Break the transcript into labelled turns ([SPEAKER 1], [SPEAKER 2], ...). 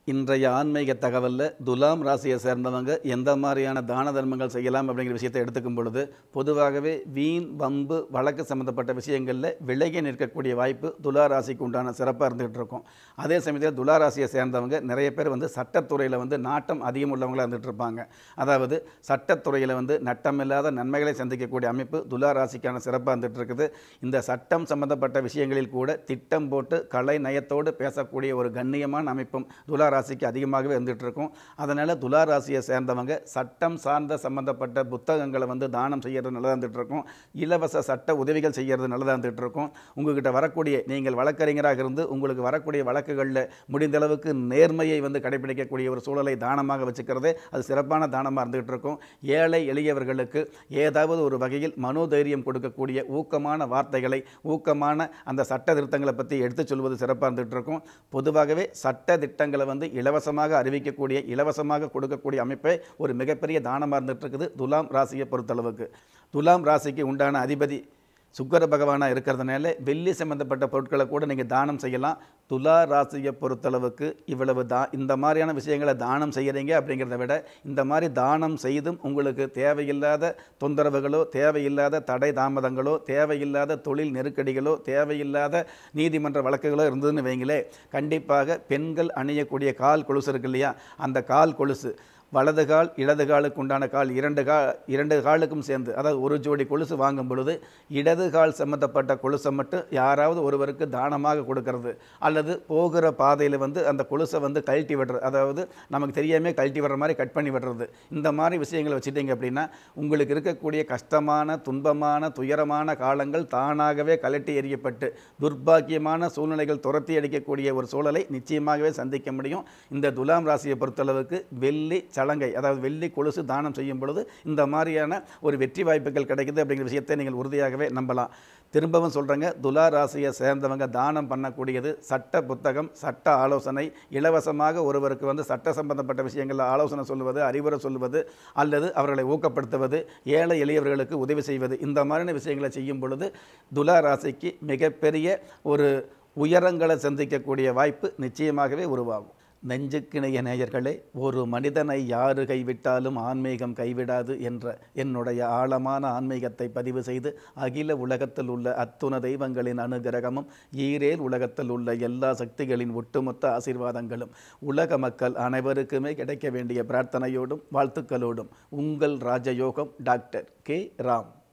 [SPEAKER 1] இன்றைய ஆன்மீக தகவலில் துலாம் ராசியை சேர்ந்தவங்க எந்த மாதிரியான தான தர்மங்கள் செய்யலாம் அப்படிங்கிற விஷயத்தை எடுத்துக்கும் பொழுது பொதுவாகவே வீண் வம்பு வழக்கு சம்மந்தப்பட்ட விஷயங்களில் விலகி நிற்கக்கூடிய வாய்ப்பு துலா ராசிக்கு உண்டான சிறப்பாக இருந்துகிட்டு இருக்கும் அதே சமயத்தில் துலா ராசியை சேர்ந்தவங்க நிறைய பேர் வந்து சட்டத்துறையில் வந்து நாட்டம் அதிகம் உள்ளவங்களாக இருந்துகிட்டு இருப்பாங்க அதாவது சட்டத்துறையில் வந்து நட்டமில்லாத நன்மைகளை சந்திக்கக்கூடிய அமைப்பு துலா ராசிக்கான சிறப்பாக இருந்துகிட்டு இருக்குது இந்த சட்டம் சம்பந்தப்பட்ட விஷயங்களில் கூட திட்டம் போட்டு கலை நயத்தோடு பேசக்கூடிய ஒரு கண்ணியமான அமைப்பும் துலா ராசிக்கு அதிகமாகவே இருந்துகிட்டு இருக்கும் அதனால் துலா ராசியை சேர்ந்தவங்க சட்டம் சார்ந்த சம்பந்தப்பட்ட புத்தகங்களை வந்து தானம் செய்கிறது நல்லதாக இருந்துகிட்டு இருக்கும் இலவச சட்ட உதவிகள் செய்கிறது நல்லதாக இருந்துகிட்டு இருக்கும் உங்ககிட்ட வரக்கூடிய நீங்கள் வழக்கறிஞராக இருந்து உங்களுக்கு வரக்கூடிய வழக்குகளில் முடிந்த அளவுக்கு நேர்மையை வந்து கடைபிடிக்கக்கூடிய ஒரு சூழலை தானமாக வச்சுக்கிறதே அது சிறப்பான தானமாக இருந்துகிட்டு இருக்கும் ஏழை எளியவர்களுக்கு ஏதாவது ஒரு வகையில் மனோதைரியம் கொடுக்கக்கூடிய ஊக்கமான வார்த்தைகளை ஊக்கமான அந்த சட்ட திருத்தங்களை பற்றி எடுத்துச் சொல்வது சிறப்பாக இருந்துகிட்டு இருக்கும் பொதுவாகவே சட்ட திட்டங்களை வந்து இலவசமாக அறிவிக்கக்கூடிய இலவசமாக கொடுக்கக்கூடிய அமைப்பே ஒரு மிகப்பெரிய தானமாக இருந்துகிட்டு இருக்குது துலாம் ராசியை பொறுத்தளவுக்கு துலாம் ராசிக்கு உண்டான அதிபதி சுக்கர பகவானாக இருக்கிறதுனால வெள்ளி சம்பந்தப்பட்ட பொருட்களை கூட நீங்கள் தானம் செய்யலாம் துலா ராசியை பொறுத்தளவுக்கு இவ்வளவு தா இந்த மாதிரியான விஷயங்களை தானம் செய்கிறீங்க அப்படிங்கிறத விட இந்த மாதிரி தானம் செய்தும் உங்களுக்கு தேவையில்லாத தொந்தரவுகளோ தேவையில்லாத தடை தாமதங்களோ தேவையில்லாத தொழில் நெருக்கடிகளோ தேவையில்லாத நீதிமன்ற வழக்குகளோ இருந்ததுன்னு வைங்களே கண்டிப்பாக பெண்கள் அணியக்கூடிய கால் கொலுசு இருக்கு இல்லையா அந்த கால் கொலுசு வலது கால் இடது காலுக்கு உண்டான கால் இரண்டு கா இரண்டு காலுக்கும் சேர்ந்து அதாவது ஒரு ஜோடி கொலுசு வாங்கும் பொழுது இடது கால் சம்மந்தப்பட்ட கொலுசை மட்டும் யாராவது ஒருவருக்கு தானமாக கொடுக்கறது அல்லது போகிற பாதையில் வந்து அந்த கொலுசை வந்து கழட்டி விடுறது அதாவது நமக்கு தெரியாமே கழட்டி விடுற மாதிரி கட் பண்ணி விடுறது இந்த மாதிரி விஷயங்களை வச்சுட்டீங்க அப்படின்னா உங்களுக்கு இருக்கக்கூடிய கஷ்டமான துன்பமான துயரமான காலங்கள் தானாகவே கலட்டி எறியப்பட்டு துர்பாக்கியமான சூழ்நிலைகள் துரத்தி அடிக்கக்கூடிய ஒரு சூழலை நிச்சயமாகவே சந்திக்க முடியும் இந்த துலாம் ராசியை பொறுத்தளவுக்கு வெள்ளி சலங்கை அதாவது வெள்ளி கொலுசு தானம் செய்யும் பொழுது இந்த மாதிரியான ஒரு வெற்றி வாய்ப்புகள் கிடைக்குது அப்படிங்கிற விஷயத்தை நீங்கள் உறுதியாகவே நம்பலாம் திரும்பவும் சொல்கிறேங்க துலா ராசியை சேர்ந்தவங்க தானம் பண்ணக்கூடியது சட்ட புத்தகம் சட்ட ஆலோசனை இலவசமாக ஒருவருக்கு வந்து சட்ட சம்பந்தப்பட்ட விஷயங்களில் ஆலோசனை சொல்லுவது அறிவுரை சொல்லுவது அல்லது அவர்களை ஊக்கப்படுத்துவது ஏழை எளியவர்களுக்கு உதவி செய்வது இந்த மாதிரியான விஷயங்களை செய்யும் பொழுது துலா ராசிக்கு மிகப்பெரிய ஒரு உயரங்களை சந்திக்கக்கூடிய வாய்ப்பு நிச்சயமாகவே உருவாகும் நெஞ்சுக்கிணைய நேயர்களே ஒரு மனிதனை யாரு கைவிட்டாலும் ஆன்மீகம் கைவிடாது என்ற என்னுடைய ஆழமான ஆன்மீகத்தை பதிவு செய்து அகில உலகத்தில் உள்ள அத்துண தெய்வங்களின் அனுகிரகமும் ஈரேல் உலகத்தில் உள்ள எல்லா சக்திகளின் ஒட்டுமொத்த ஆசீர்வாதங்களும் உலக மக்கள் அனைவருக்குமே கிடைக்க வேண்டிய பிரார்த்தனையோடும் வாழ்த்துக்களோடும் உங்கள் ராஜயோகம் டாக்டர் கே ராம்